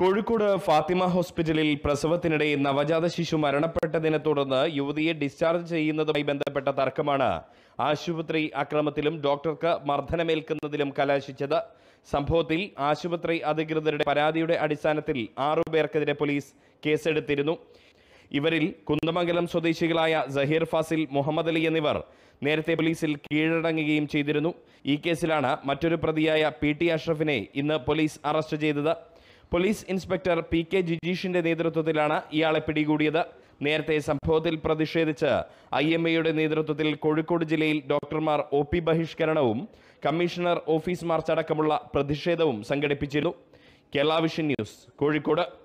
കോഴിക്കോട് ഫാത്തിമ ഹോസ്പിറ്റലിൽ പ്രസവത്തിനിടെ നവജാത ശിശു മരണപ്പെട്ടതിനെ തുടർന്ന് യുവതിയെ ഡിസ്ചാർജ് ചെയ്യുന്നതുമായി ബന്ധപ്പെട്ട തർക്കമാണ് ആശുപത്രി അക്രമത്തിലും ഡോക്ടർക്ക് മർദ്ദനമേൽക്കുന്നതിലും കലാശിച്ചത് സംഭവത്തിൽ ആശുപത്രി അധികൃതരുടെ പരാതിയുടെ അടിസ്ഥാനത്തിൽ ആറുപേർക്കെതിരെ പോലീസ് കേസെടുത്തിരുന്നു ഇവരിൽ കുന്ദമംഗലം സ്വദേശികളായ സഹീർ ഫാസിൽ മുഹമ്മദ് അലി എന്നിവർ നേരത്തെ പോലീസിൽ കീഴടങ്ങുകയും ചെയ്തിരുന്നു ഈ കേസിലാണ് മറ്റൊരു പ്രതിയായ പി ടി അഷ്റഫിനെ ഇന്ന് പോലീസ് അറസ്റ്റ് ചെയ്തത് പോലീസ് ഇൻസ്പെക്ടർ പി കെ ജിജീഷിന്റെ നേതൃത്വത്തിലാണ് ഇയാളെ പിടികൂടിയത് നേരത്തെ സംഭവത്തിൽ പ്രതിഷേധിച്ച് ഐ എം എയുടെ നേതൃത്വത്തിൽ കോഴിക്കോട് ജില്ലയിൽ ഡോക്ടർമാർ ഒ പി ബഹിഷ്കരണവും കമ്മീഷണർ ഓഫീസ് മാർച്ച് അടക്കമുള്ള പ്രതിഷേധവും സംഘടിപ്പിച്ചിരുന്നു കേരള വിഷൻ ന്യൂസ് കോഴിക്കോട്